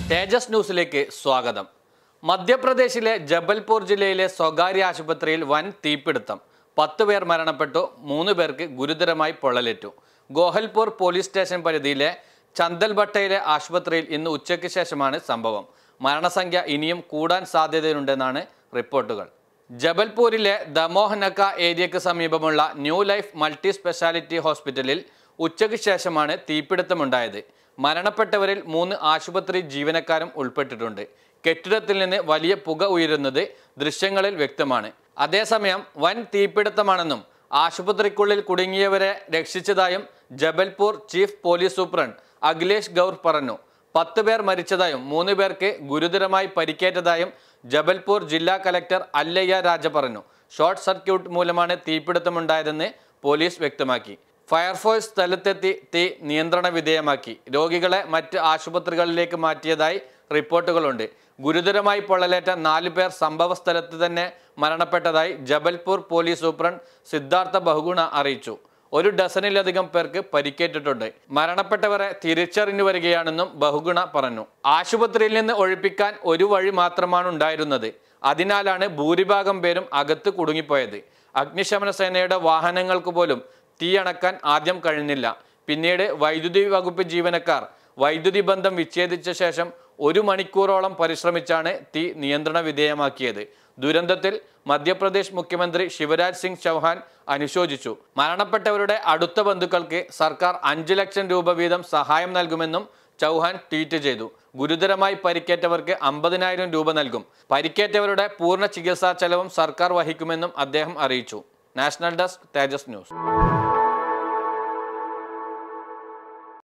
തേജസ് ന്യൂസിലേക്ക് സ്വാഗതം മധ്യപ്രദേശിലെ ജബൽപൂർ ജില്ലയിലെ സ്വകാര്യ ആശുപത്രിയിൽ വൻ തീപിടുത്തം പത്ത് പേർ മരണപ്പെട്ടു മൂന്ന് പേർക്ക് ഗുരുതരമായി പൊള്ളലേറ്റു ഗോഹൽപൂർ പോലീസ് സ്റ്റേഷൻ പരിധിയിലെ ചന്ദൽബട്ടയിലെ ആശുപത്രിയിൽ ഇന്ന് ഉച്ചയ്ക്ക് ശേഷമാണ് സംഭവം മരണസംഖ്യ ഇനിയും കൂടാൻ സാധ്യതയുണ്ടെന്നാണ് റിപ്പോർട്ടുകൾ ജബൽപൂരിലെ ദമോഹനക്ക ഏരിയയ്ക്ക് സമീപമുള്ള ന്യൂ ലൈഫ് മൾട്ടി സ്പെഷ്യാലിറ്റി ഹോസ്പിറ്റലിൽ ഉച്ചയ്ക്ക് ശേഷമാണ് തീപിടുത്തമുണ്ടായത് മരണപ്പെട്ടവരിൽ മൂന്ന് ആശുപത്രി ജീവനക്കാരും ഉൾപ്പെട്ടിട്ടുണ്ട് കെട്ടിടത്തിൽ നിന്ന് വലിയ പുക ഉയരുന്നത് ദൃശ്യങ്ങളിൽ വ്യക്തമാണ് അതേസമയം വൻ തീപിടുത്തമാണെന്നും ആശുപത്രിക്കുള്ളിൽ കുടുങ്ങിയവരെ രക്ഷിച്ചതായും Jabalpur chief police superintendent Akhilesh Gaur പറഞ്ഞു പത്ത് പേർ മരിച്ചതായും മൂന്ന് പേർക്ക് ഗുരുതരമായി പരിക്കേറ്റതായും ജബൽപൂർ ജില്ലാ കലക്ടർ അല്ലയ്യ രാജ പറഞ്ഞു ഷോർട്ട് സർക്യൂട്ട് മൂലമാണ് തീപിടുത്തമുണ്ടായതെന്ന് പോലീസ് വ്യക്തമാക്കി ഫയർഫോഴ്സ് സ്ഥലത്തെത്തി തീ നിയന്ത്രണ വിധേയമാക്കി രോഗികളെ മറ്റ് ആശുപത്രികളിലേക്ക് മാറ്റിയതായി റിപ്പോർട്ടുകളുണ്ട് ഗുരുതരമായി പൊള്ളലേറ്റ നാലു പേർ സംഭവ സ്ഥലത്ത് തന്നെ മരണപ്പെട്ടതായി ജബൽപൂർ പോലീസ് സൂപ്രണ്ട് സിദ്ധാർത്ഥ ബഹുഗുണ അറിയിച്ചു ഒരു ഡസനിലധികം പേർക്ക് പരിക്കേറ്റിട്ടുണ്ട് മരണപ്പെട്ടവരെ തിരിച്ചറിഞ്ഞു വരികയാണെന്നും ബഹുഗുണ പറഞ്ഞു ആശുപത്രിയിൽ നിന്ന് ഒഴിപ്പിക്കാൻ ഒരു വഴി മാത്രമാണ് ഉണ്ടായിരുന്നത് അതിനാലാണ് ഭൂരിഭാഗം പേരും അകത്ത് കുടുങ്ങിപ്പോയത് അഗ്നിശമന സേനയുടെ വാഹനങ്ങൾക്ക് പോലും തീയണക്കാൻ ആദ്യം കഴിഞ്ഞില്ല പിന്നീട് വൈദ്യുതി വകുപ്പ് ജീവനക്കാർ വൈദ്യുതി ബന്ധം വിച്ഛേദിച്ച ശേഷം ഒരു മണിക്കൂറോളം പരിശ്രമിച്ചാണ് തീ നിയന്ത്രണ വിധേയമാക്കിയത് ദുരന്തത്തിൽ മധ്യപ്രദേശ് മുഖ്യമന്ത്രി ശിവരാജ് സിംഗ് ചൗഹാൻ അനുശോചിച്ചു മരണപ്പെട്ടവരുടെ അടുത്ത ബന്ധുക്കൾക്ക് സർക്കാർ അഞ്ചു ലക്ഷം രൂപ വീതം സഹായം നൽകുമെന്നും ചൗഹാൻ ട്വീറ്റ് ചെയ്തു ഗുരുതരമായി പരിക്കേറ്റവർക്ക് അമ്പതിനായിരം രൂപ നൽകും പരിക്കേറ്റവരുടെ പൂർണ്ണ ചികിത്സാ ചെലവും സർക്കാർ വഹിക്കുമെന്നും അദ്ദേഹം അറിയിച്ചു നാഷണൽ ഡെസ്ക് തേജസ് ന്യൂസ്